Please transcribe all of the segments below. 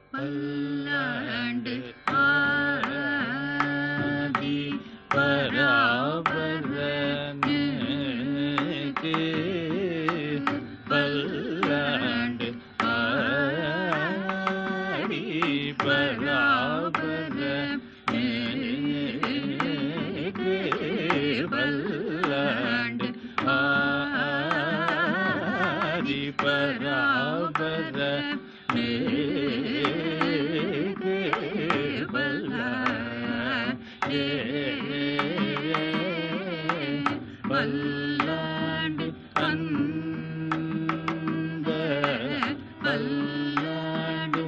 பல்லாண்டு ஆதி பராபரனுக்கு பல்லாண்டு ஆடி பராபரனுக்கு பல்லாண்டு ஆதி பராபர பல்லாண்டு அந்த பல்லாண்டு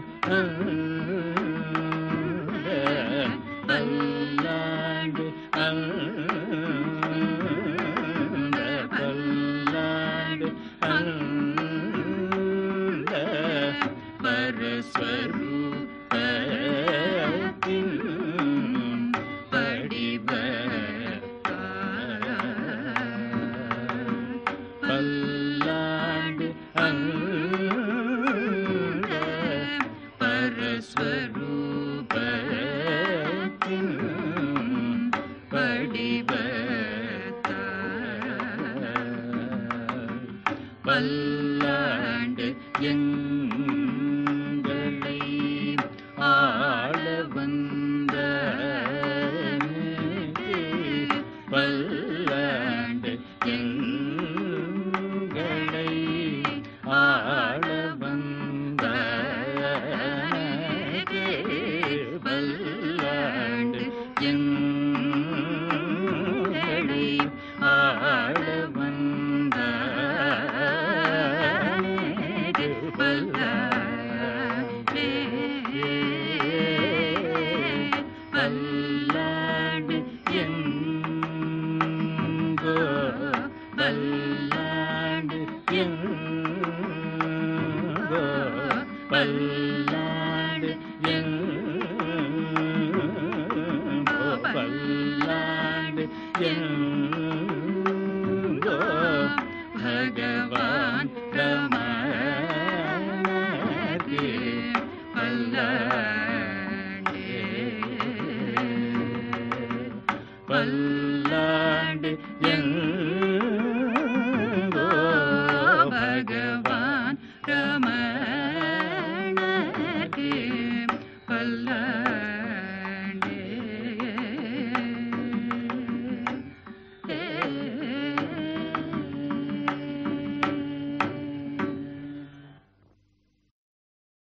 அந்த பல்லாண்டு அந்த பல்லாண்டு அந்த பரஸ்வரூபத்தின் படிவ பல்லாண்டு அந்த பரஸ்வரூபத்தின் படிவ பல்லாண்டு எங்களை ஆள வந்த பல்லாண்டு எங்களை ஆள வந்த பல்லாண்டு எங்களை ஆள வந்த பல்லாண்டு எங்கோ பல்லாண்டு எங்கோ பல்லாண்டு எங்கோ பல்லாண்டு எங்கோ பகவான் ரமணக்கு பல்லாண்டு பல்லாண்டு